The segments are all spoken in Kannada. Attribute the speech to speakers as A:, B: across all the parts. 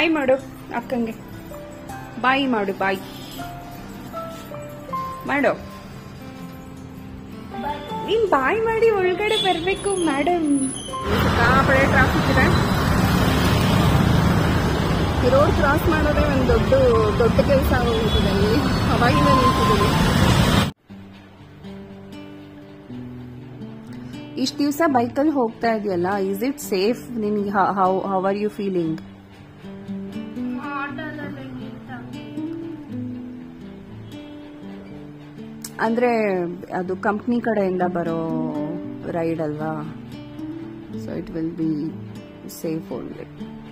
A: ಬಾಯ್ ಮಾಡು ಅಕ್ಕಂಗೆ ಬಾಯಿ ಮಾಡು ಬಾಯಿ ಮಾಡು ನೀನ್ ಬಾಯ್ ಮಾಡಿ ಒಳಗಡೆ ಬರ್ಬೇಕು ಮೇಡಮ್ ಸಿಕ್ಕಾಪಡೆ ಟ್ರಾಫಿಕ್ ಇದೆ ರೋಡ್ ಕ್ರಾಸ್ ಮಾಡೋದೇ ಒಂದು ದೊಡ್ಡ ದೊಡ್ಡ ಕೆಲಸ ಆಗೋಗ್ಬಿಟ್ಟಿದೆ ಇಲ್ಲಿ ಅವಾಗಿಂದ ನಿಂತಿದ್ದೀನಿ ಇಷ್ಟು ದಿವಸ ಬೈಕಲ್ಲಿ ಹೋಗ್ತಾ ಇದೆಯಲ್ಲ ಇಸ್ ಇಟ್ ಸೇಫ್ ನಿನ್ಗೆ how how are you feeling ಅಂದ್ರೆ ಅದು ಕಂಪ್ನಿ ಕಡೆಯಿಂದ ಬರೋ ರೈಡ್ ಅಲ್ವಾ so it will be safe only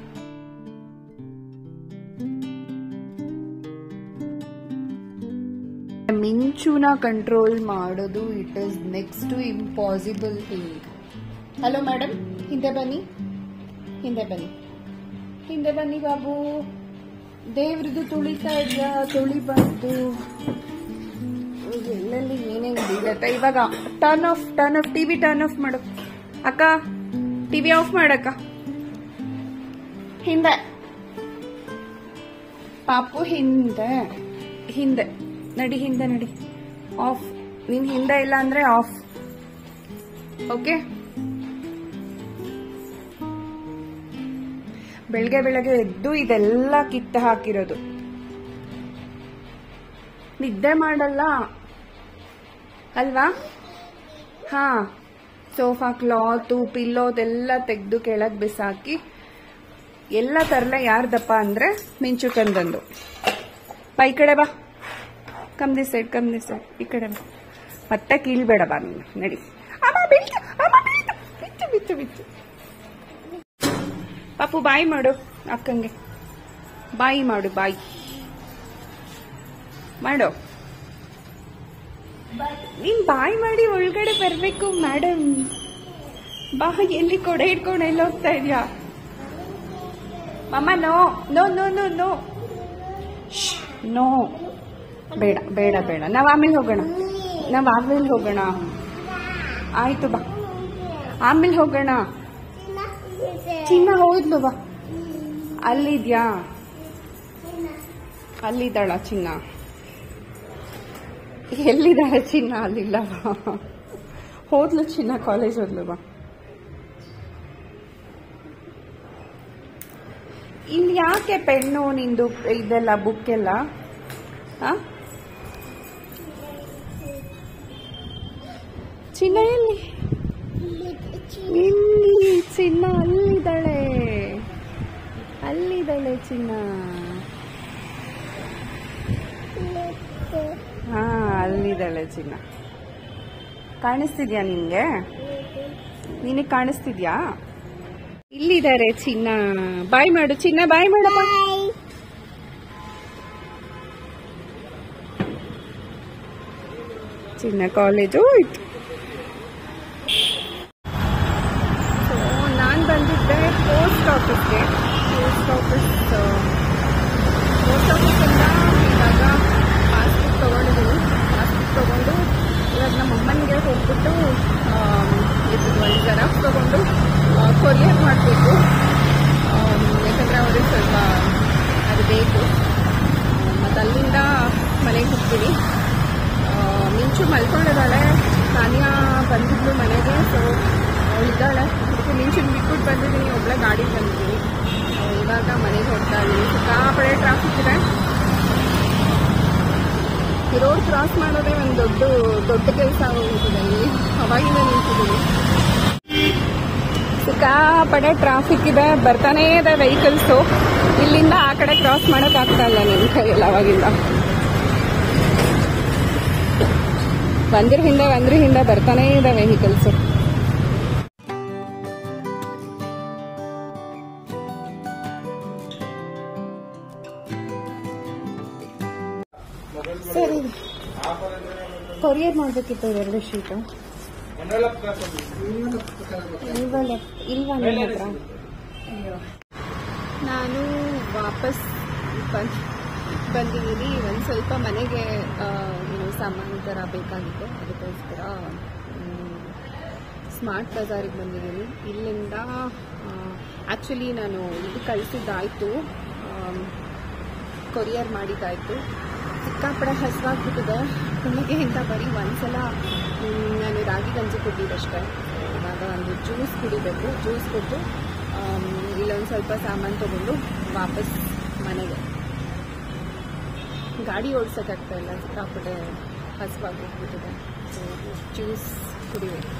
A: ಮಿಂಚುನ ಕಂಟ್ರೋಲ್ ಮಾಡೋದು it is next to impossible thing hello madam ಹಿಂದೆ ಬನ್ನಿ ಹಿಂದೆ ಬನ್ನಿ ಹಿಂದೆ ಬನ್ನಿ ಬಾಬು ದೇವ್ರದ್ದು ತುಳಿತಾ ಇದೆಯಾ ತುಳಿಬಾರ್ದು ಎಲ್ಲೆಲ್ಲಿ ಏನೇನು ಬೀಳತ್ತೆ ಇವಾಗ turn off turn off TV turn off ಮಾಡು ಅಕ್ಕ ಟಿವಿ ಆಫ್ ಮಾಡಕ್ಕ ಹಿಂದೆ ಪಾಪು ಹಿಂದೆ ಹಿಂದೆ ನಡಿ ಹಿಂದೆ ನಡಿ ಆಫ್ ನೀನ್ ಹಿಂದೆ ಇಲ್ಲ ಅಂದ್ರೆ ಆಫ್ ಓಕೆ ಬೆಳಗ್ಗೆ ಬೆಳಗ್ಗೆ ಎದ್ದು ಇದೆಲ್ಲ ಕಿತ್ತ ಹಾಕಿರೋದು ನಿದ್ದೆ ಮಾಡಲ್ಲ ಅಲ್ವಾ ಹಾ ಸೋಫಾ ಕ್ಲಾತು ಪಿಲ್ಲೋದೆಲ್ಲ ತೆಗೆದು ಕೆಳಗ್ ಬಿಸಾಕಿ ಎಲ್ಲ ತರಲೆ ಯಾರ್ದಪ್ಪ ಅಂದ್ರೆ ಮಿಂಚು ಕಂದಂದು ಬಾ ಈ ಕಡೆ ಬಾ come this side come this side ಈ ಕಡೆ ಬಾ ಮತ್ತೆ ಕೀಳ್ಬೇಡ ಬಾ ನೀನು ನಡಿ ಅಮ್ಮ ಬೀಳ್ತು ಅಮ್ಮ ಬೀಳ್ತು ಬಿತ್ತು ಬಿತ್ತು ಬಿತ್ತು ಪಾಪು ಬಾಯಿ ಮಾಡು ಅಕ್ಕಂಗೆ ಬಾಯಿ ಮಾಡು ಬಾಯಿ ಮಾಡು ನೀನ್ ಬಾಯಿ ಮಾಡಿ ಒಳಗಡೆ ಬರ್ಬೇಕು ಮೇಡಮ್ ಬಾ ಎಲ್ಲಿ ಕೊಡೆ ಇಟ್ಕೊಂಡು ಎಲ್ಲಿ ಹೋಗ್ತಾ ಇದೀಯಾ mamma no no no no no no ಬೇಡ ಬೇಡ ಬೇಡ ನಾವ್ ಆಮೇಲೆ ಹೋಗೋಣ ನಾವ್ ಆಮೇಲೆ ಹೋಗೋಣ ಆಯ್ತು ಬಾ ಆಮೇಲೆ ಹೋಗೋಣ ಚಿನ್ನ ಹೋದ್ಲು ಬಾ ಅಲ್ಲಿದ್ಯಾ ಅಲ್ಲಿದ್ದಾಳ ಚಿನ್ನ ಎಲ್ಲಿದ್ದಾಳೆ ಚಿನ್ನ ಅಲ್ಲಿಲ್ಲ ಬಾ ಹೋದ್ಲು ಚಿನ್ನ ಕಾಲೇಜ್ ಹೋದ್ಲು ಬಾ ಇಲ್ಲಿ ಯಾಕೆ ಪೆನ್ನು ನಿಂದು ಇದೆಲ್ಲ ಬುಕ್ ಎಲ್ಲ ಆ? ಚಿನ್ನ ಎಲ್ಲಿ ಇಲ್ಲಿ ಚಿನ್ನ ಅಲ್ಲಿದ್ದಾಳೆ ಅಲ್ಲಿದ್ದಾಳೆ ಚಿನ್ನ ಹಾ ಅಲ್ಲಿದ್ದಾಳೆ ಚಿನ್ನ ಕಾಣಿಸ್ತಿದ್ಯಾ ನಿನ್ಗೆ ನಿನಗೆ ಕಾಣಿಸ್ತಿದ್ಯಾ ಇಲ್ಲಿದ್ದಾರೆ ಚಿನ್ನ ಬಾಯ್ ಮಾಡು ಚಿನ್ನ ಬಾಯ್ ಮಾಡಪ್ಪ ಚಿನ್ನ ಕಾಲೇಜು ಹೋಯ್ತು ನಾನು ಬಂದಿದ್ದೆ ಪೋಸ್ಟ್ ಆಫೀಸ್ಗೆ ಪೋಸ್ಟ್ ಆಫೀಸ್ ಪೋಸ್ಟ್ ಆಫೀಸಿಂದ ಇವಾಗ ಪಾಸ್ಬುಕ್ ತೊಗೊಂಡಿದ್ದೀನಿ ಪಾಸ್ಬುಕ್ ತೊಗೊಂಡು ಇವಾಗ ನಮ್ಮ ಅಮ್ಮನಿಗೆ ಹೋಗ್ಬಿಟ್ಟು ಇದು ಒಂದು ಜೆರಾಕ್ಸ್ ತೊಗೊಂಡು ಕೊರಿಯರ್ ಮಾಡಬೇಕು ಯಾಕಂದರೆ ಅವ್ರಿಗೆ ಸ್ವಲ್ಪ ಅದು ಬೇಕು ಮತ್ತು ಅಲ್ಲಿಂದ ಮನೆಗೆ ಹೋಗ್ತೀನಿ ಆ, ಮಿಂಚು ಮಲ್ಕೊಂಡಿದ್ದಾಳೆ ತಾನಿಯಾ ಬಂದಿದ್ಲು ಮನೆಗೆ ಸೊ ಅವಳಿದ್ದಾಳೆ ಅದಕ್ಕೆ ಮಿಂಚು ಬಿಟ್ಬಿಟ್ಟು ಬಂದಿದ್ದೀನಿ ಒಬ್ಬಳೆ ಗಾಡಿ ಬಂದಿದ್ದೀನಿ ಆ, ಇವಾಗ ಮನೆಗೆ ಹೋಗ್ತಾ ಇದ್ದೀನಿ ಸಿಕ್ಕಾಪಡೆ ಟ್ರಾಫಿಕ್ ಇದೆ ಈ ರೋಡ್ ಕ್ರಾಸ್ ಮಾಡೋದೇ ಒಂದು ದೊಡ್ಡ ದೊಡ್ಡ ಕೆಲಸ ಆಗೋಗ್ಬಿಟ್ಟಿದೆ ಇಲ್ಲಿ ಅವಾಗಿಂದ ನಿಂತಿದ್ದೀನಿ ಸಿಕ್ಕಾಪಡೆ ಟ್ರಾಫಿಕ್ ಇದೆ ಬರ್ತಾನೇ ಇದೆ ವೆಹಿಕಲ್ಸು ಇಲ್ಲಿಂದ ಆ ಕಡೆ ಕ್ರಾಸ್ ಮಾಡಕ್ ಆಗ್ತಾ ಇಲ್ಲ ನನ್ನ ಕೈಯಲ್ಲಿ ಅವಾಗಿಂದ ಒಂದ್ರ ಹಿಂದೆ ಒಂದ್ರ ಹಿಂದೆ ಬರ್ತಾನೇ ಇದೆ ವೆಹಿಕಲ್ಸು ಸರಿ ಕೊರಿಯರ್ ಮಾಡ್ಬೇಕಿತ್ತು ಎರಡು ಶೀಟು ಇಲ್ವಲ್ಲ ಇಲ್ವಾ ನಿಮ್ಮ ಹತ್ರ ಅಯ್ಯೋ ನಾನು ವಾಪಸ್ ಬಂದ್ ಬಂದಿದ್ದೀನಿ ಒಂದು ಸ್ವಲ್ಪ ಮನೆಗೆ ಆ, ಏನು ಸಾಮಾನು ಥರ ಬೇಕಾಗಿತ್ತು ಅದಕ್ಕೋಸ್ಕರ ಸ್ಮಾರ್ಟ್ ಬಜಾರಿಗೆ ಬಂದಿದ್ದೀನಿ ಇಲ್ಲಿಂದ ಆ್ಯಕ್ಚುಲಿ ನಾನು ಇದು ಕಳಿಸಿದ್ದಾಯಿತು ಕೊರಿಯರ್ ಮಾಡಿದ್ದಾಯಿತು ಸಿಕ್ಕಾಪಡೆ ಹಸಿವಾಗ್ಬಿಟ್ಟಿದೆ ಪುಣ್ಯಕ್ಕೆ ಅಂತ ಬರೀ ಒಂದ್ಸಲ ಮ್, ನಾನು ರಾಗಿ ಗಂಜಿ ಕುಡಿದಷ್ಟೇ ಇವಾಗ ಒಂದು ಜ್ಯೂಸ್ ಕುಡಿಬೇಕು ಜ್ಯೂಸ್ ಕುಡಿದು ಇಲ್ಲೊಂದು ಸ್ವಲ್ಪ ಸಾಮಾನು ತೊಗೊಂಡು ವಾಪಸ್ ಮನೆಗೆ ಗಾಡಿ ಓಡಿಸೋಕ್ಕಾಗ್ತಾ ಇಲ್ಲ ಸಿಕ್ಕಾಪಟ್ಟೆ ಹಸಿವಾಗಿ ಹೋಗ್ಬಿಟ್ಟಿದೆ ಸೊ ಜ್ಯೂಸ್ ಕುಡಿಬೇಕು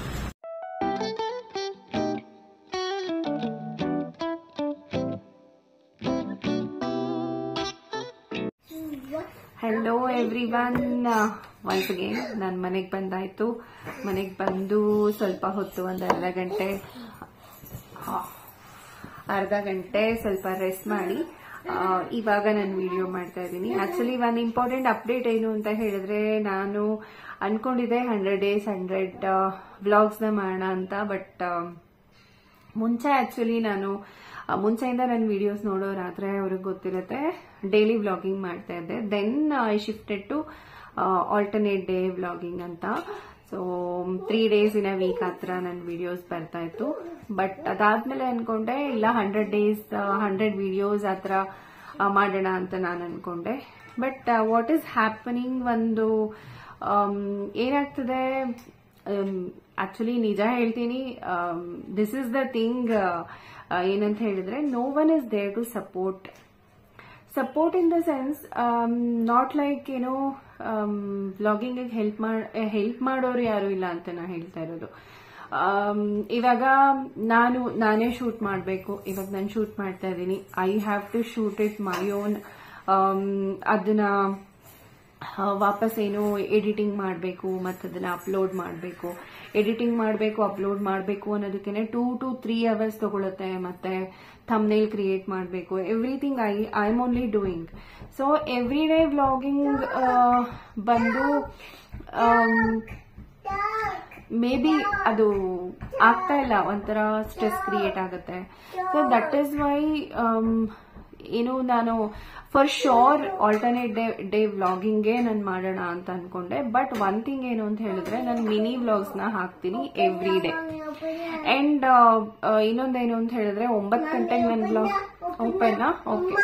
A: hello everyone once again ನಾನು ಮನೆಗೆ ಬಂದಾಯ್ತು ಮನೆಗೆ ಬಂದು ಸ್ವಲ್ಪ ಹೊತ್ತು ಒಂದು ಅರ್ಧ ಗಂಟೆ ಆ, ಅರ್ಧ ಗಂಟೆ ಸ್ವಲ್ಪ ರೆಸ್ಟ್ ಮಾಡಿ ಆ, ಇವಾಗ ನಾನು ವಿಡಿಯೋ ಮಾಡ್ತಾ ಇದ್ದೀನಿ ಆಕ್ಚುಲಿ ಒಂದು ಇಂಪಾರ್ಟೆಂಟ್ ಅಪ್ಡೇಟ್ ಏನು ಅಂತ ಹೇಳಿದ್ರೆ ನಾನು ಅನ್ಕೊಂಡಿದ್ದೆ ಹಂಡ್ರೆಡ್ ಡೇಸ್ ಹಂಡ್ರೆಡ್ ವ್ಲಾಗ್ಸ್ನ ಮಾಡೋಣ ಅಂತ ಬಟ್ ಮುಂಚೆ ಆಕ್ಚುಲಿ ನಾನು ಆ, ಮುಂಚೆಯಿಂದ ನನ್ನ ವಿಡಿಯೋಸ್ ನೋಡೋರಾದ್ರೆ ಅವ್ರಿಗೆ ಗೊತ್ತಿರುತ್ತೆ ಡೈಲಿ ವ್ಲಾಗಿಂಗ್ ಮಾಡ್ತಾ ಇದ್ದೆ then I shifted to alternate day vlogging ಅಂತ so three days in a week ಹತ್ರ ನನ್ನ ವಿಡಿಯೋಸ್ ಬರ್ತಾ ಇತ್ತು ಬಟ್ ಅದಾದ್ಮೇಲೆ ಅನ್ಕೊಂಡೆ ಇಲ್ಲ ಹಂಡ್ರೆಡ್ ಡೇಸ್ ಹಂಡ್ರೆಡ್ ವಿಡಿಯೋಸ್ ಹತ್ರ ಮಾಡೋಣ ಅಂತ ನಾನು ಅನ್ಕೊಂಡೆ ಬಟ್ ವಾಟ್ ಈಸ್ ಹ್ಯಾಪನಿಂಗ್ ಒಂದು ಆಮ್, ಏನಾಗ್ತದೆ ಆಕ್ಚುಲಿ ನಿಜ ಹೇಳ್ತೀನಿ ದಿಸ್ ಇಸ್ ದ ಥಿಂಗ್ ಏನಂತ ಹೇಳಿದ್ರೆ no one is there to support support in the sense not like ಏನೋ ವ್ಲಾಗಿಂಗ್ ಹೆಲ್ಪ್ ಹೆಲ್ಪ್ ಮಾಡೋರು ಯಾರು ಇಲ್ಲ ಅಂತ ನಾ ಹೇಳ್ತಾ ಇರೋದು ಆಮ್, ಇವಾಗ ನಾನು ನಾನೇ ಶೂಟ್ ಮಾಡಬೇಕು ಇವಾಗ ನಾನು ಶೂಟ್ ಮಾಡ್ತಾ ಇದ್ದೀನಿ I have to shoot it my own ಅದನ್ನ ಆ, ವಾಪಸ್ ಏನು ಎಡಿಟಿಂಗ್ ಮಾಡಬೇಕು ಮತ್ತು ಅದನ್ನ ಅಪ್ಲೋಡ್ ಮಾಡಬೇಕು ಎಡಿಟಿಂಗ್ ಮಾಡಬೇಕು ಅಪ್ಲೋಡ್ ಮಾಡಬೇಕು ಅನ್ನೋದಕ್ಕೆ ಟೂ ಟು ತ್ರೀ ಅವರ್ಸ್ ತಗೊಳುತ್ತೆ ಮತ್ತೆ ಥಮ್ನೇಲ್ ಕ್ರಿಯೇಟ್ ಮಾಡಬೇಕು everything I I am only doing so every day vlogging ಬಂದು ಮೇ ಬಿ ಅದು ಆಗ್ತಾ ಇಲ್ಲ ಒಂಥರ ಸ್ಟ್ರೆಸ್ ಕ್ರಿಯೇಟ್ ಆಗುತ್ತೆ ಸೊ ದಟ್ ಈಸ್ ವೈ ಏನು ನಾನು for sure alternate day day ವ್ಲಾಗಿಂಗ್ಗೆ ನಾನು ಮಾಡೋಣ ಅಂತ ಅನ್ಕೊಂಡೆ ಬಟ್ ಒನ್ ಥಿಂಗ್ ಏನು ಅಂತ ಹೇಳಿದ್ರೆ ನಾನು ಮಿನಿ ವ್ಲಾಗ್ಸ್ನ ಹಾಕ್ತೀನಿ ಎವ್ರಿ ಡೇ ಅಂಡ್ ಇನ್ನೊಂದೇನು ಅಂತ ಹೇಳಿದ್ರೆ ಒಂಬತ್ತು ಗಂಟೆಗೆ ನನ್ನ ಬ್ಲಾಗ್ ಓಪನ್ ಓಕೆ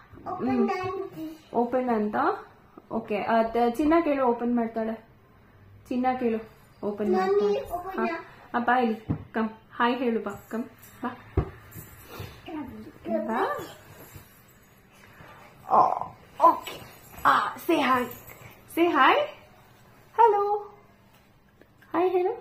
A: ಓಪನ್ ಅಂತ ಓಕೆ ಚಿನ್ನ ಕೇಳು ಓಪನ್ ಮಾಡ್ತಾಳೆ ಚಿನ್ನ ಕೇಳು ಓಪನ್ ಮಾಡ್ತಾಳೆ ಹಾ ಆ, ಬಾ ಇಲ್ಲಿ ಕಮ್ ಹಾಯ್ ಹೇಳು ಬಾ ಕಮ್ ಬಾ ಬಾ okay say hi say hi hello hi ಹೇಳು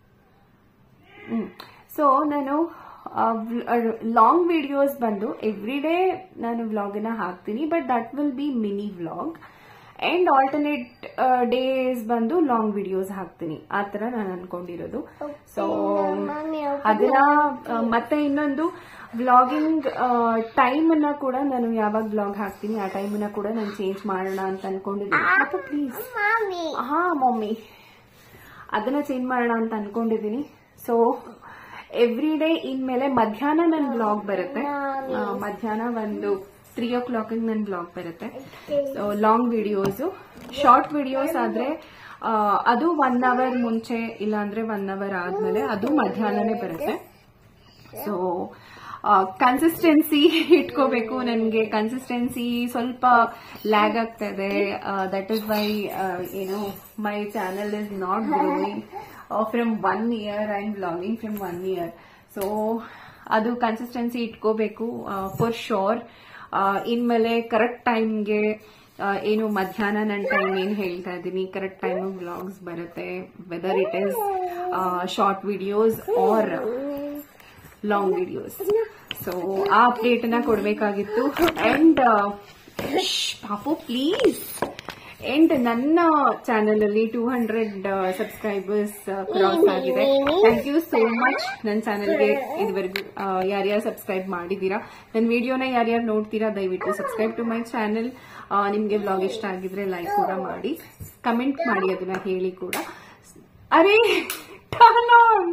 A: ಸೊ ನಾನು ಲಾಂಗ್ ವಿಡಿಯೋಸ್ ಬಂದು ಎವ್ರಿ ಡೇ ನಾನು ವ್ಲಾಗನ್ನ ಹಾಕ್ತೀನಿ but that will be mini vlog and alternate days ಬಂದು ಲಾಂಗ್ ವಿಡಿಯೋಸ್ ಹಾಕ್ತೀನಿ ಆ ತರ ನಾನು ಅನ್ಕೊಂಡಿರೋದು ಸೊ ಅದನ್ನ ಆ, ಮತ್ತೆ ಇನ್ನೊಂದು ವ್ಲಾಗಿಂಗ್ ಟೈಮ್ ಅನ್ನ ಕೂಡ ನಾನು ಯಾವಾಗ ವ್ಲಾಗ್ ಹಾಕ್ತೀನಿ ಆ ಟೈಮ್ ಅನ್ನ ಕೂಡ ನಾನು ಚೇಂಜ್ ಮಾಡೋಣ ಅಂತ ಅನ್ಕೊಂಡಿದ್ದೀನಿ ಪ್ಲೀಸ್ ಹಾ ಮಮ್ಮಿ ಅದನ್ನ ಚೇಂಜ್ ಮಾಡೋಣ ಅಂತ ಅನ್ಕೊಂಡಿದ್ದೀನಿ ಸೊ ಎವ್ರಿ ಡೇ ಇನ್ಮೇಲೆ ಮಧ್ಯಾಹ್ನ ನನ್ನ ಬ್ಲಾಗ್ ಬರುತ್ತೆ ಆ, ಮಧ್ಯಾಹ್ನ ಒಂದು ತ್ರೀ ಓ ಕ್ಲಾಕ್ ನನ್ನ ಬ್ಲಾಗ್ ಬರುತ್ತೆ so long videos short videos ಆದ್ರೆ ಆ, ಅದು ಒನ್ ಅವರ್ ಮುಂಚೆ ಇಲ್ಲಾಂದ್ರೆ ಒನ್ ಅವರ್ ಆದ್ಮೇಲೆ ಅದು ಮಧ್ಯಾಹ್ನನೇ ಬರುತ್ತೆ ಸೊ ಕನ್ಸಿಸ್ಟೆನ್ಸಿ ಇಟ್ಕೋಬೇಕು ನನಗೆ ಕನ್ಸಿಸ್ಟೆನ್ಸಿ ಸ್ವಲ್ಪ ಲ್ಯಾಗ್ ಆಗ್ತಾ ಇದೆ ದಟ್ ಇಸ್ ವೈ ಏನು my channel is not growing from one year and blogging from one year so ಅದು ಕನ್ಸಿಸ್ಟೆನ್ಸಿ ಇಟ್ಕೋಬೇಕು ಫಾರ್ ಶೋರ್ ಇನ್ಮೇಲೆ ಕರೆಕ್ಟ್ ಟೈಮ್ಗೆ ಏನು ಮಧ್ಯಾಹ್ನ ನನ್ನ ಟೈಮ್ ಏನು ಹೇಳ್ತಾ ಇದ್ದೀನಿ ಕರೆಕ್ಟ್ ಟೈಮ್ ಬ್ಲಾಗ್ಸ್ ಬರುತ್ತೆ whether it is short videos or long videos so ಆ ಅಪ್ಡೇಟ್ ನ ಕೊಡ್ಬೇಕಾಗಿತ್ತು ಅಂಡ್ ಪಾಪು ಪ್ಲೀಸ್ ಅಂಡ್ ನನ್ನ ಚಾನೆಲ್ ಅಲ್ಲಿ ಟೂ ಹಂಡ್ರೆಡ್ ಸಬ್ಸ್ಕ್ರೈಬರ್ಸ್ ಕ್ರಾಸ್ ಆಗಿದೆ ಥ್ಯಾಂಕ್ ಯು ಸೋ ಮಚ್ ನನ್ನ ಚಾನೆಲ್ಗೆ ಇದುವರೆಗೂ ಯಾರ್ಯಾರು ಸಬ್ಸ್ಕ್ರೈಬ್ ಮಾಡಿದ್ದೀರಾ ನನ್ನ ವಿಡಿಯೋನ ಯಾರ್ಯಾರು ನೋಡ್ತೀರಾ ದಯವಿಟ್ಟು ಸಬ್ಸ್ಕ್ರೈಬ್ ಟು ಮೈ ಚಾನೆಲ್ ನಿಮ್ಗೆ ವ್ಲಾಗ್ ಇಷ್ಟ ಆಗಿದ್ರೆ ಲೈಕ್ ಕೂಡ ಮಾಡಿ ಕಮೆಂಟ್ ಮಾಡಿ ಅದನ್ನ ಹೇಳಿ ಕೂಡ ಅರೆ ಟರ್ನ್ ಆನ್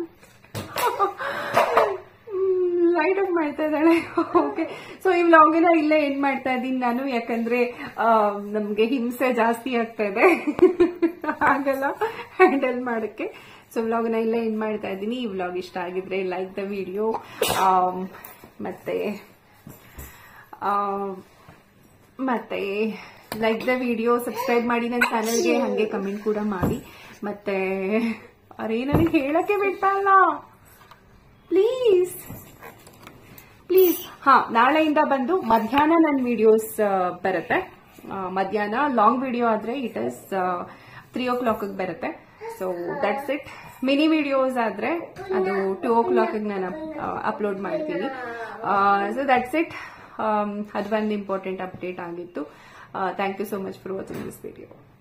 A: ಲೈಟ್ ಆಫ್ ಮಾಡ್ತಾ ಇದ್ದಾಳೆ ಓಕೆ ಸೊ ಈ ವ್ಲಾಗಿನ ಇಲ್ಲೇ ಏನ್ ಮಾಡ್ತಾ ಇದ್ದೀನಿ ನಾನು ಯಾಕಂದ್ರೆ ಆ, ನಮ್ಗೆ ಹಿಂಸೆ ಜಾಸ್ತಿ ಆಗ್ತಾ ಇದೆ ಆಗಲ್ಲ ಹ್ಯಾಂಡಲ್ ಮಾಡಕ್ಕೆ ಸೊ ವ್ಲಾಗ್ನ ಇಲ್ಲೇ ಏನ್ ಮಾಡ್ತಾ ಇದ್ದೀನಿ ಈ ವ್ಲಾಗ್ ಇಷ್ಟ ಆಗಿದ್ರೆ ಲೈಕ್ ದ ವಿಡಿಯೋ ಮತ್ತೆ ಮತ್ತೆ ಲೈಕ್ ದ ವಿಡಿಯೋ ಸಬ್ಸ್ಕ್ರೈಬ್ ಮಾಡಿ ನನ್ನ ಚಾನಲ್ಗೆ ಹಾಗೆ ಕಮೆಂಟ್ ಕೂಡ ಮಾಡಿ ಮತ್ತೆ ಅರೇ ನನಗೆ ಹೇಳಕ್ಕೆ ಬಿಟ್ಟಲ್ಲ ಪ್ಲೀಸ್ ಪ್ಲೀಸ್ ಹಾ ನಾಳೆಯಿಂದ ಬಂದು ಮಧ್ಯಾಹ್ನ ನನ್ನ ವಿಡಿಯೋಸ್ ಬರುತ್ತೆ ಆ, ಮಧ್ಯಾಹ್ನ ಲಾಂಗ್ ವಿಡಿಯೋ ಆದ್ರೆ it is three o'clock ಬರುತ್ತೆ so that's it mini videos ಆದ್ರೆ ಅದು ಟೂ ಓ ಕ್ಲಾಕ್ ನಾನು ಅಪ್ಲೋಡ್ ಮಾಡ್ತೀನಿ ಸೊ ದಟ್ಸ್ ಇಟ್ ಅದು ಒಂದು ಇಂಪಾರ್ಟೆಂಟ್ ಅಪ್ಡೇಟ್ ಆಗಿತ್ತು thank you so much for watching this video